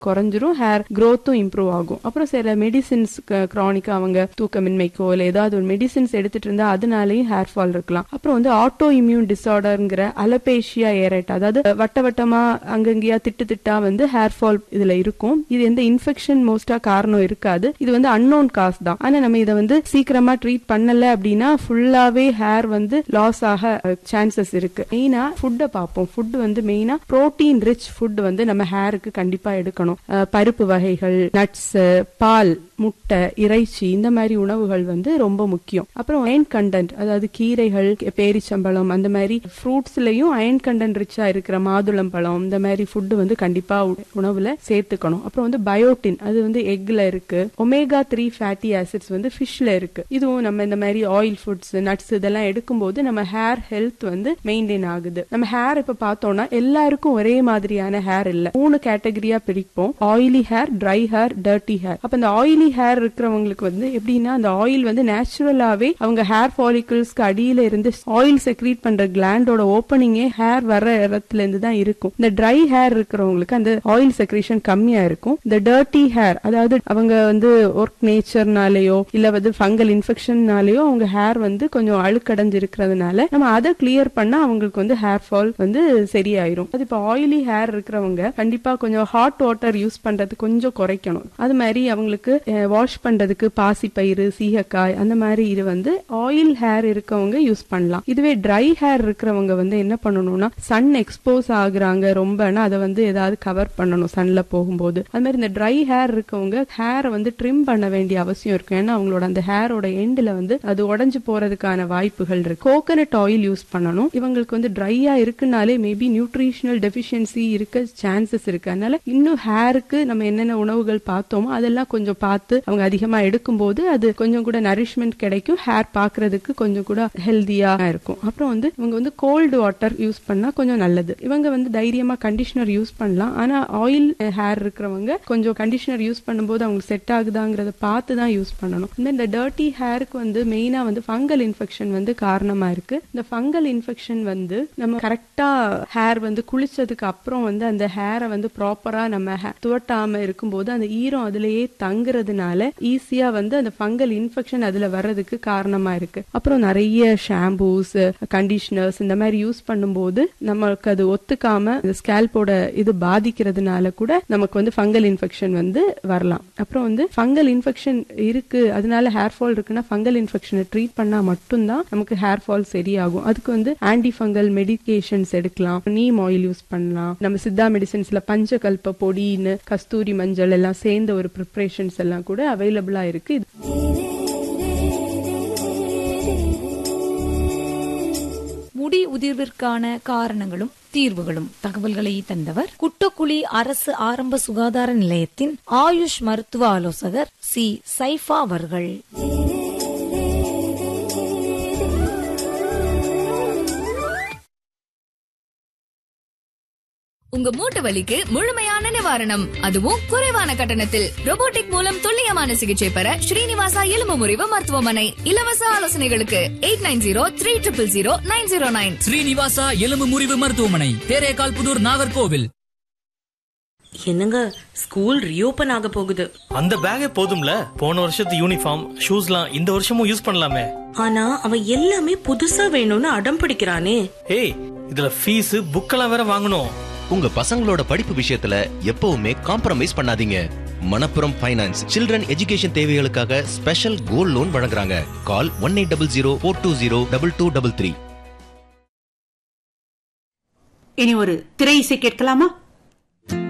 குறைஞ்சிரும் hair growth-உம் improve ஆகும் அப்புறம் சில மெடிசின்ஸ் க்ரானிக்கா அவங்க தூக்கமின்மைக்கோ இல்லை ஏதாவது ஒரு மெடிசின்ஸ் எடுத்துட்டு இருந்தா அதனாலேயும் ஹேர் ஃபால் இருக்கலாம் அப்புறம் வந்து ஆட்டோ இம்யூன் டிசார்டர்ங்கிற அலபேஷியா ஏரேட் அதாவது வட்ட வட்டமா அங்கங்கேயா திட்டு திட்டா வந்து ஹேர் ஃபால் இதுல இருக்கும் இது எந்த இன்ஃபெக்ஷன் மோஸ்டா காரணம் இருக்காது இது வந்து அன்னோன் காஸ் தான் ஆனா நம்ம இதை வந்து சீக்கிரமா ட்ரீட் பண்ணல அப்படின்னா ஃபுல்லாவே ஹேர் வந்து லாஸ் ஆக சான்சஸ் இருக்கு மெயினா ஃபுட்டை பார்ப்போம் ஃபுட் வந்து மெயினா புரோட்டீன் ரிச் ஃபுட் வந்து நம்ம ஹேருக்கு கண்டிப்பா எடுக்கணும் அஹ் பருப்பு வகைகள் நட்ஸ் பால் முட்டை இறைச்சி இந்த மாதிரி உணவுகள் வந்து ரொம்ப முக்கியம் அப்புறம் அயன் கண்டென்ட் அதாவது கீரைகள் பேரிச்சம்பழம் அந்த மாதிரி ஃப்ரூட்ஸ்லயும் அயன் கண்டென்ட் ரிச்சா இருக்கிற மாதுளம்பழம் இந்த மாதிரி ஃபுட் வந்து கண்டிப்பா உ- உணவுல சேர்த்துக்கணும் அப்புறம் வந்து பயோட்டின் அது வந்து எக்ல இருக்கு ஒமேகா த்ரீ ஃபேட்டி ஆசிட்ஸ் வந்து ஃபிஷ்ல இருக்கு இதுவும் நம்ம இந்த மாதிரி ஆயில் ஃபுட்ஸ் நட்ஸ் இதெல்லாம் எடுக்கும்போது நம்ம ஹேர் ஹெல்த் வந்து மெயின்டைன் ஆகுது நம்ம ஹேர் இப்ப பார்த்தோம்னா எல்லாருக்கும் ஒரே மாதிரியான ஹேர் இல்ல மூணு கேட்டகரியா பிரிப்போம் oily hair dry hair dirty hair அப்ப இந்த ஆயிலி ஹேர் இருக்கிறவங்களுக்கு வந்து எப்படின்னா அந்த ஆயில் வந்து நேச்சுரலாவே அவங்க ஹேர் ஃபாலிகிள்ஸ்க்கு அடியில இருந்து ஆயில் செக்ரீட் பண்ற கிளாண்டோட ஓப்பனிங்கே ஹேர் வர இடத்துல இருந்து தான் இருக்கும் இந்த ட்ரை ஹேர் இருக்கிறவங்களுக்கு அந்த ஆயில் செக்ரேஷன் கம்மியா இருக்கும் இந்த டர்ட்டி ஹேர் அதாவது அவங்க வந்து ஒர்க் நேச்சர்னாலேயோ இல்ல வந்து ஃபங்கல் இன்ஃபெக்ஷன்னாலேயோ அவங்க ஹேர் வந்து கொஞ்சம் அழுக்கடைஞ்சு இருக்கிறதுனால நம்ம அதை கிளியர் பண்ணா அவங்களுக்கு வந்து ஹேர் ஃபால் வந்து சரியாயிரும் அது இப்போ ஆயிலி ஹேர் இருக்கிறவங்க கண்டிப்பா கொஞ்சம் ஹாட் வாட்டர் யூஸ் பண்றது கொஞ்சம் குறைக்கணும் அது மாதிரி அவங்களுக்கு வாஷ் பண்றதுக்கு பாசிப்பயிறு சீகக்காய் அந்த மாதிரி இது வந்து ஆயில் ஹேர் இருக்கவங்க யூஸ் பண்ணலாம் இதுவே ட்ரை ஹேர் இருக்கிறவங்க வந்து என்ன பண்ணணும்னா சன் எக்ஸ்போஸ் ஆகுறாங்க ரொம்பனா அதை வந்து ஏதாவது கவர் பண்ணணும் சன்ல போகும்போது அது மாதிரி இந்த ட்ரை ஹேர் இருக்கவங்க ஹேரை வந்து ட்ரிம் பண்ண வேண்டிய அவசியம் இருக்கும் ஏன்னா அவங்களோட அந்த ஹேரோட எண்டில் வந்து அது உடஞ்சு போறதுக்கான வாய்ப்புகள் இருக்கு கோகனட் ஆயில் யூஸ் பண்ணணும் இவங்களுக்கு வந்து ட்ரையா இருக்குனாலே மேபி நியூட்ரிஷனல் டெஃபிஷியன்சி இருக்க சான்சஸ் இருக்கு அதனால இன்னும் ஹேருக்கு நம்ம என்னென்ன உணவுகள் பார்த்தோமோ அதெல்லாம் கொஞ்சம் பார்த்து அவங்க அதிகமா எடுக்கும்போது அது கொஞ்சம் கூட நரிஷ்மெண்ட் கிடைக்கும் ஹேர் பார்க்கிறதுக்கு கொஞ்சம் கூட ஹெல்தியா இருக்கும் அப்புறம் வந்து இவங்க வந்து கோல்டு வாட்டர் யூஸ் பண்ணா கொஞ்சம் நல்லது இவங்க வந்து தைரியமா கண்டிஷனர் யூஸ் பண்ணலாம் ஆனா ஆயில் ஹேர் இருக்கிறவங்க கொஞ்சம் கண்டிஷனர் யூஸ் பண்ணும்போது அவங்களுக்கு செட் ஆகுதாங்கிறத பார்த்து தான் யூஸ் பண்ணணும் இந்த- இந்த டர்ட்டி ஹேருக்கு வந்து மெயினா வந்து ஃபங்கல் இன்ஃபெக்ஷன் வந்து காரணமா இருக்கு இந்த ஃபங்கல் இன்ஃபெக்ஷன் வந்து நம்ம கரெக்டா ஹேர் வந்து குளிச்சதுக்கு அப்புறம் வந்து அந்த ஹேரை வந்து ப்ராப்பரா நம்ம ha- துவட்டாம இருக்கும்போது அந்த ஈரம் அதுலயே தங்குறதுனால ஈஸியா வந்து அந்த ஃபங்கல் இன்ஃபெக்ஷன் அதுல வர்றதுக்கு காரணமா இருக்கு அப்புறம் நிறைய ஷாம்பூஸ் கண்டிஷனர்ஸ் இந்த மாதிரி யூஸ் பண்ணும்போது நமக்கு அது ஒத்துக்காம இந்த ஸ்கேல்போட இது பாதிக்கிறதுனால கூட நமக்கு வந்து ஃபங்கல் இன்ஃபெக்ஷன் வந்து வரலாம் அப்புறம் வந்து ஃபங்கல் இன்ஃபெக்ஷன் இருக்கு அதனால ஹேர் ஃபால் இருக்குன்னா ஃபங்கல் இன்ஃபெக்ஷனை ட்ரீட் பண்ணா மட்டும்தான் நமக்கு ஹேர் ஃபால் சரியாகும் அதுக்கு வந்து ஆன்டி ஃபங்கல் மெடிகேஷன்ஸ் எடுக்கலாம் நீம் ஆயில் யூஸ் பண்ணலாம் நம்ம சித்தா மெடிசன்ஸ்ல பஞ்சகல்ப பொடின்னு கஸ்தூரி மஞ்சள் எல்லாம் சேர்ந்த ஒரு ப்ரிப்பரேஷன்ஸ் எல்லாம் கூட அவைலபிளா இருக்கு இது முடி உதிர்விற்கான காரணங்களும் தீர்வுகளும் தகவல்களை தந்தவர் குட்டக்குழி அரசு ஆரம்ப சுகாதார நிலையத்தின் ஆயுஷ் மருத்துவ ஆலோசகர் சி சைஃபா அவர்கள் உங்க மூட்டு வலிக்கு முழுமையான நிவாரணம் அதுவும் குறைவான கட்டணத்தில் robotic மூலம் துல்லியமான சிகிச்சை பெற ஸ்ரீனிவாசா எலும்பு முறிவு மருத்துவமனை இலவச ஆலோசனைகளுக்கு eight nine zero three triple zero nine zero nine Srinivasa எலும்பு முறிவு மருத்துவமனை தேரேகால் புதூர் நாகர்கோவில் என்னங்க ஸ்கூல் ரீஓபன் ஆக போகுது அந்த பேக்கே போதும்ல போன வருஷத்து யூனிஃபார்ம் ஷூஸ்லாம் இந்த வருஷமும் யூஸ் பண்ணலாமே ஆனா அவன் எல்லாமே புதுசா வேணும்னு அடம் பிடிக்கிறானே ஏய் இதுல ஃபீஸ் புக்கெல்லாம் வேற வாங்கணும் உங்க பசங்களோட படிப்பு விஷயத்துல எப்பவுமே காம்ப்ரமைஸ் பண்ணாதீங்க மணப்புரம் ஃபைனான்ஸ் சில்ட்ரன் எஜுகேஷன் தேவைகளுக்காக ஸ்பெஷல் கோல்ட் லோன் வழங்குறாங்க call one eight double zero four two zero double two double three இனி ஒரு திரை இசை கேட்கலாமா